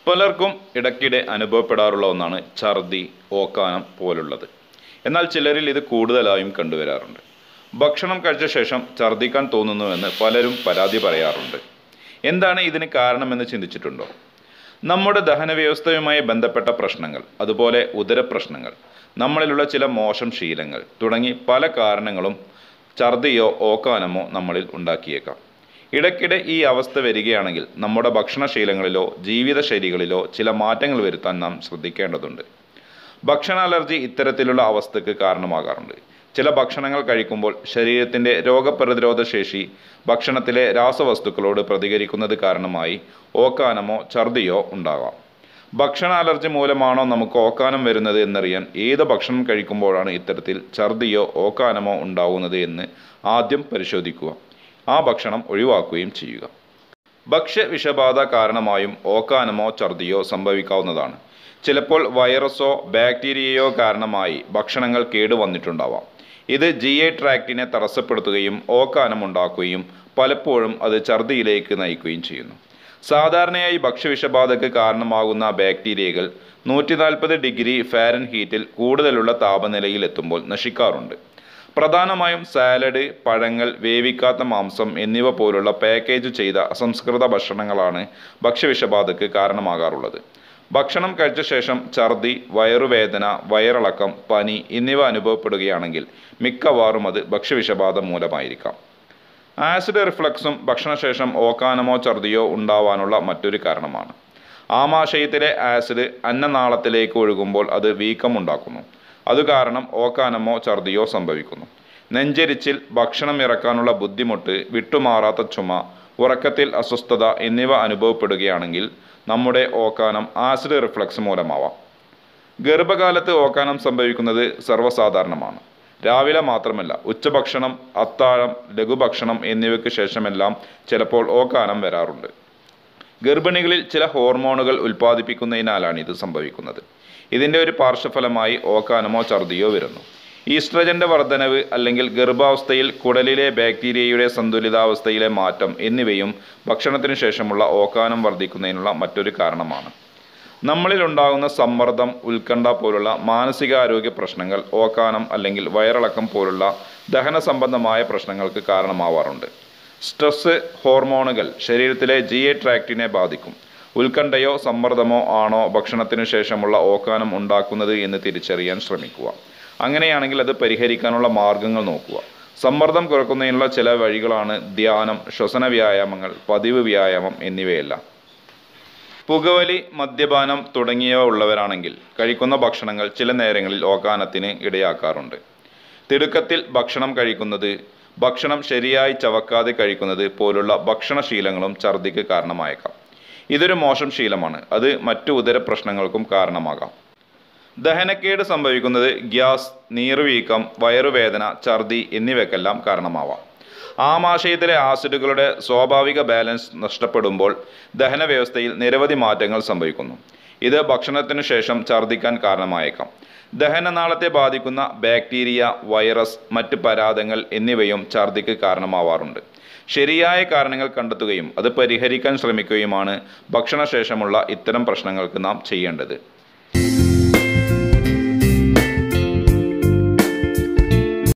പലർക്കും ഇടയ്ക്കിടെ അനുഭവപ്പെടാറുള്ള ഒന്നാണ് ഛർദി ഓക്കാനം പോലുള്ളത് എന്നാൽ ചിലരിൽ ഇത് കൂടുതലായും കണ്ടുവരാറുണ്ട് ഭക്ഷണം കഴിച്ച ശേഷം ഛർദ്ദിക്കാൻ തോന്നുന്നുവെന്ന് പലരും പരാതി പറയാറുണ്ട് എന്താണ് ഇതിന് കാരണമെന്ന് ചിന്തിച്ചിട്ടുണ്ടോ നമ്മുടെ ദഹന വ്യവസ്ഥയുമായി ബന്ധപ്പെട്ട പ്രശ്നങ്ങൾ അതുപോലെ ഉദരപ്രശ്നങ്ങൾ നമ്മളിലുള്ള ചില മോശം ശീലങ്ങൾ തുടങ്ങി പല കാരണങ്ങളും ഛർദിയോ ഓക്കാനമോ നമ്മളിൽ ഉണ്ടാക്കിയേക്കാം ഇടയ്ക്കിടെ ഈ അവസ്ഥ വരികയാണെങ്കിൽ നമ്മുടെ ഭക്ഷണശീലങ്ങളിലോ ജീവിതശൈലികളിലോ ചില മാറ്റങ്ങൾ വരുത്താൻ നാം ശ്രദ്ധിക്കേണ്ടതുണ്ട് ഭക്ഷണ അലർജി ഇത്തരത്തിലുള്ള അവസ്ഥയ്ക്ക് കാരണമാകാറുണ്ട് ചില ഭക്ഷണങ്ങൾ കഴിക്കുമ്പോൾ ശരീരത്തിൻ്റെ രോഗപ്രതിരോധ ശേഷി ഭക്ഷണത്തിലെ രാസവസ്തുക്കളോട് പ്രതികരിക്കുന്നത് കാരണമായി ഓക്കാനമോ ഛർദിയോ ഉണ്ടാകാം ഭക്ഷണ അലർജി മൂലമാണോ നമുക്ക് ഓക്കാനം വരുന്നത് എന്നറിയാൻ ഏത് ഭക്ഷണം കഴിക്കുമ്പോഴാണ് ഇത്തരത്തിൽ ഛർദിയോ ഓക്കാനമോ ഉണ്ടാവുന്നത് എന്ന് ആദ്യം പരിശോധിക്കുക ആ ഭക്ഷണം ഒഴിവാക്കുകയും ചെയ്യുക ഭക്ഷ്യ വിഷബാധ കാരണമായും ഓക്കാനമോ ഛർദിയോ സംഭവിക്കാവുന്നതാണ് ചിലപ്പോൾ വൈറസോ ബാക്ടീരിയയോ കാരണമായി ഭക്ഷണങ്ങൾ കേടുവന്നിട്ടുണ്ടാവാം ഇത് ജി ഐ ട്രാക്റ്റിനെ തടസ്സപ്പെടുത്തുകയും ഓക്കാനം ഉണ്ടാക്കുകയും പലപ്പോഴും അത് ഛർദിയിലേക്ക് നയിക്കുകയും ചെയ്യുന്നു സാധാരണയായി ഭക്ഷ്യവിഷബാധയ്ക്ക് കാരണമാകുന്ന ബാക്ടീരിയകൾ നൂറ്റി നാൽപ്പത് ഡിഗ്രി ഫാരൻ ഹീറ്റിൽ കൂടുതലുള്ള താപനിലയിൽ എത്തുമ്പോൾ നശിക്കാറുണ്ട് പ്രധാനമായും സാലഡ് പഴങ്ങൾ വേവിക്കാത്ത മാംസം എന്നിവ പോലുള്ള പാക്കേജ് ചെയ്ത അസംസ്കൃത ഭക്ഷണങ്ങളാണ് ഭക്ഷ്യവിഷബാധയ്ക്ക് കാരണമാകാറുള്ളത് ഭക്ഷണം കഴിച്ച ശേഷം ഛർദി വയറുവേദന വയറിളക്കം പനി എന്നിവ അനുഭവപ്പെടുകയാണെങ്കിൽ മിക്കവാറും അത് ഭക്ഷ്യവിഷബാധ മൂലമായിരിക്കാം ആസിഡ് റിഫ്ലക്സും ഭക്ഷണശേഷം ഓക്കാനമോ ഛർദിയോ ഉണ്ടാവാനുള്ള മറ്റൊരു കാരണമാണ് ആമാശയത്തിലെ ആസിഡ് അന്നനാളത്തിലേക്ക് ഒഴുകുമ്പോൾ അത് വീക്കമുണ്ടാക്കുന്നു അത് കാരണം ഓക്കാനമോ ഛർദിയോ സംഭവിക്കുന്നു നെഞ്ചരിച്ചിൽ ഭക്ഷണം ഇറക്കാനുള്ള ബുദ്ധിമുട്ട് വിട്ടുമാറാത്ത ചുമ ഉറക്കത്തിൽ അസ്വസ്ഥത എന്നിവ അനുഭവപ്പെടുകയാണെങ്കിൽ നമ്മുടെ ഓക്കാനം ആസിഡ് റിഫ്ലക്സ് മൂലമാവാം ഗർഭകാലത്ത് ഓക്കാനം സംഭവിക്കുന്നത് സർവ്വസാധാരണമാണ് രാവിലെ മാത്രമല്ല ഉച്ചഭക്ഷണം അത്താഴം ലഘുഭക്ഷണം എന്നിവയ്ക്ക് ശേഷമെല്ലാം ചിലപ്പോൾ ഓക്കാനം വരാറുണ്ട് ഗർഭിണികളിൽ ചില ഹോർമോണുകൾ ഉൽപ്പാദിപ്പിക്കുന്നതിനാലാണ് ഇത് സംഭവിക്കുന്നത് ഇതിൻ്റെ ഒരു പാർശ്വഫലമായി ഓക്കാനമോ ഛർദിയോ വരുന്നു ഈസ്ട്രജന്റെ വർധനവ് അല്ലെങ്കിൽ ഗർഭാവസ്ഥയിൽ കുടലിലെ ബാക്ടീരിയയുടെ സന്തുലിതാവസ്ഥയിലെ മാറ്റം എന്നിവയും ഭക്ഷണത്തിനു ശേഷമുള്ള ഓക്കാനം വർദ്ധിക്കുന്നതിനുള്ള മറ്റൊരു കാരണമാണ് നമ്മളിൽ ഉണ്ടാകുന്ന സമ്മർദ്ദം ഉത്കണ്ഠ പോലുള്ള മാനസികാരോഗ്യ പ്രശ്നങ്ങൾ ഓക്കാനം അല്ലെങ്കിൽ വയറിളക്കം പോലുള്ള ദഹന സംബന്ധമായ പ്രശ്നങ്ങൾക്ക് കാരണമാവാറുണ്ട് സ്ട്രെസ് ഹോർമോണുകൾ ശരീരത്തിലെ ജി എ ട്രാക്റ്റിനെ ബാധിക്കും ഉത്കണ്ഠയോ സമ്മർദ്ദമോ ആണോ ഭക്ഷണത്തിനു ശേഷമുള്ള ഓക്കാനം ഉണ്ടാക്കുന്നത് എന്ന് തിരിച്ചറിയാൻ ശ്രമിക്കുക അങ്ങനെയാണെങ്കിൽ അത് പരിഹരിക്കാനുള്ള മാർഗങ്ങൾ നോക്കുക സമ്മർദ്ദം കുറയ്ക്കുന്നതിനുള്ള ചില വഴികളാണ് ധ്യാനം ശ്വസന വ്യായാമങ്ങൾ പതിവ് വ്യായാമം എന്നിവയെല്ലാം പുകവലി മദ്യപാനം തുടങ്ങിയവ ഉള്ളവരാണെങ്കിൽ കഴിക്കുന്ന ഭക്ഷണങ്ങൾ ചില നേരങ്ങളിൽ ഓക്കാനത്തിന് ഇടയാക്കാറുണ്ട് തിടുക്കത്തിൽ ഭക്ഷണം കഴിക്കുന്നത് ഭക്ഷണം ശരിയായി ചവക്കാതെ കഴിക്കുന്നത് പോലുള്ള ഭക്ഷണശീലങ്ങളും ഛർദിക്ക് കാരണമായേക്കാം ഇതൊരു മോശം ശീലമാണ് അത് മറ്റു ഉദര പ്രശ്നങ്ങൾക്കും കാരണമാകാം ദഹനക്കേട് സംഭവിക്കുന്നത് ഗ്യാസ് നീർവീക്കം വയറുവേദന ഛർദി എന്നിവയ്ക്കെല്ലാം കാരണമാവാം ആമാശയത്തിലെ ആസിഡുകളുടെ സ്വാഭാവിക ബാലൻസ് നഷ്ടപ്പെടുമ്പോൾ ദഹന വ്യവസ്ഥയിൽ നിരവധി മാറ്റങ്ങൾ സംഭവിക്കുന്നു ഇത് ഭക്ഷണത്തിനു ശേഷം ഛർദ്ദിക്കാൻ കാരണമായേക്കാം ദഹനനാളത്തെ ബാധിക്കുന്ന ബാക്ടീരിയ വൈറസ് മറ്റ് പരാതങ്ങൾ എന്നിവയും ഛർദിക്ക് കാരണമാവാറുണ്ട് ശരിയായ കാരണങ്ങൾ കണ്ടെത്തുകയും അത് പരിഹരിക്കാൻ ശ്രമിക്കുകയുമാണ് ഭക്ഷണശേഷമുള്ള ഇത്തരം പ്രശ്നങ്ങൾക്ക് നാം ചെയ്യേണ്ടത്